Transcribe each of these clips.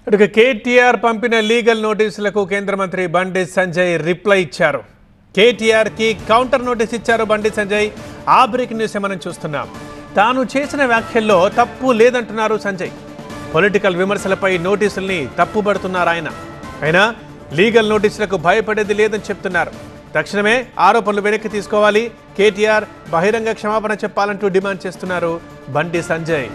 ఇక కేటీఆర్ పంపిన లీగల్ నోటీసులకు కేంద్ర మంత్రి బండి సంజయ్ రిప్లై ఇచ్చారు కేటీఆర్ కి కౌంటర్ నోటీస్ ఇచ్చారు బండి సంజయ్ ఆ బ్రేక్ న్యూస్ మనం చూస్తున్నాం తాను చేసిన వ్యాఖ్యల్లో తప్పు లేదంటున్నారు సంజయ్ పొలిటికల్ విమర్శలపై నోటీసుల్ని తప్పుపడుతున్నారు ఆయన అయినా లీగల్ నోటీసులకు భయపడేది లేదని చెప్తున్నారు తక్షణమే ఆరోపణలు వెనక్కి తీసుకోవాలి కేటీఆర్ బహిరంగ క్షమాపణ చెప్పాలంటూ డిమాండ్ చేస్తున్నారు బండి సంజయ్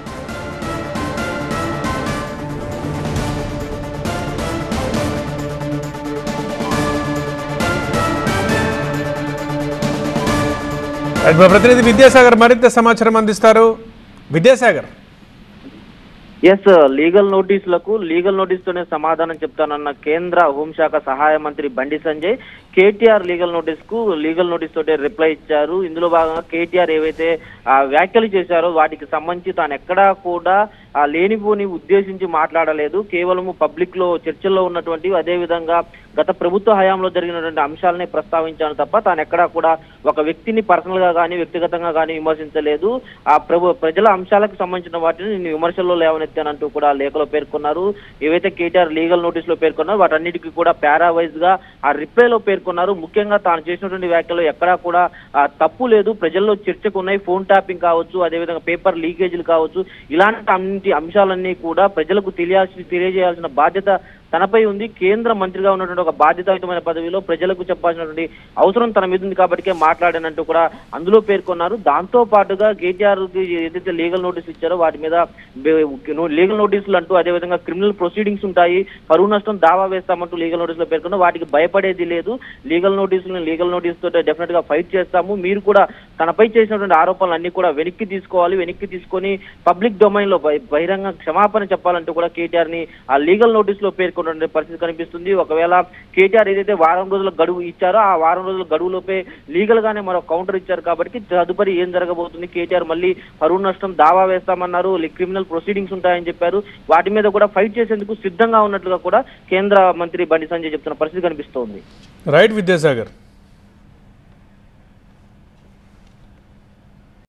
మా ప్రతినిధి విద్యాసాగర్ మరింత సమాచారం అందిస్తారు విద్యాసాగర్ ఎస్ లీగల్ నోటీసులకు లీగల్ నోటీస్ తోనే సమాధానం చెప్తానన్న కేంద్ర హోంశాఖ సహాయ మంత్రి బండి సంజయ్ కేటీఆర్ లీగల్ నోటీస్ కు లీగల్ నోటీస్ తోటే రిప్లై ఇచ్చారు ఇందులో భాగంగా కేటీఆర్ ఏవైతే ఆ, వ్యాఖ్యలు చేశారో వాటికి సంబంధించి తాను ఎక్కడా కూడా ఆ లేనిపోని ఉద్దేశించి మాట్లాడలేదు కేవలము పబ్లిక్ లో చర్చల్లో ఉన్నటువంటి అదే విధంగా గత ప్రభుత్వ హయాంలో జరిగినటువంటి అంశాలనే ప్రస్తావించాను తప్ప తాను ఎక్కడా కూడా ఒక వ్యక్తిని పర్సనల్ గా కానీ వ్యక్తిగతంగా కానీ విమర్శించలేదు ఆ ప్రభు ప్రజల అంశాలకు సంబంధించిన వాటిని నేను విమర్శల్లో లేవనెత్తానంటూ కూడా లేఖలో పేర్కొన్నారు ఏవైతే కేటీఆర్ లీగల్ నోటీస్ లో పేర్కొన్నారో వాటన్నిటికీ కూడా పారా వైజ్ గా ఆ రిప్లై లో పేర్కొన్నారు ముఖ్యంగా తాను చేసినటువంటి వ్యాఖ్యలు ఎక్కడా కూడా ఆ, తప్పు లేదు ప్రజల్లో చర్చకు ఉన్నాయి ఫోన్ ట్యాపింగ్ కావచ్చు అదేవిధంగా పేపర్ లీకేజీలు కావచ్చు ఇలాంటి అన్నింటి అంశాలన్నీ కూడా ప్రజలకు తెలియాల్సి తెలియజేయాల్సిన బాధ్యత తనపై ఉంది కేంద్ర మంత్రిగా ఉన్నటువంటి ఒక బాధ్యతాయుతమైన పదవిలో ప్రజలకు చెప్పాల్సినటువంటి అవసరం తన మీద ఉంది కాబట్టికే మాట్లాడానంటూ కూడా అందులో పేర్కొన్నారు దాంతో పాటుగా కేటీఆర్ కి ఏదైతే లీగల్ నోటీస్ ఇచ్చారో వాటి మీద లీగల్ నోటీసులు అంటూ అదేవిధంగా క్రిమినల్ ప్రొసీడింగ్స్ ఉంటాయి పరువు నష్టం దావా వేస్తామంటూ లీగల్ నోటీసులో పేర్కొన్నారు వాటికి భయపడేది లేదు లీగల్ నోటీసులను లీగల్ నోటీస్ తోటే డెఫినెట్ గా ఫైట్ చేస్తాము మీరు కూడా తనపై చేసినటువంటి ఆరోపణలు అన్ని కూడా వెనక్కి తీసుకోవాలి వెనక్కి తీసుకొని పబ్లిక్ డొమైన్ లో బహి- బహిరంగ క్షమాపణ చెప్పాలంటూ కూడా కేటీఆర్ ని ఆ లీగల్ నోటీస్ లో పేర్కొన్న పరిస్థితి కనిపిస్తుంది ఒకవేళ కేటీఆర్ ఏదైతే వారం రోజుల గడువు ఇచ్చారో ఆ వారం రోజుల గడువులోపే లీగల్ గానే మరో కౌంటర్ ఇచ్చారు కాబట్టి తదుపరి ఏం జరగబోతుంది కేటీఆర్ మళ్ళీ పరువు నష్టం దావా వేస్తామన్నారు క్రిమినల్ ప్రొసీడింగ్స్ ఉంటాయని చెప్పారు వాటి మీద కూడా ఫైట్ చేసేందుకు సిద్ధంగా ఉన్నట్లుగా కూడా కేంద్ర మంత్రి బండి సంజయ్ చెప్తున్న పరిస్థితి కనిపిస్తోంది రైట్ విద్యాసాగర్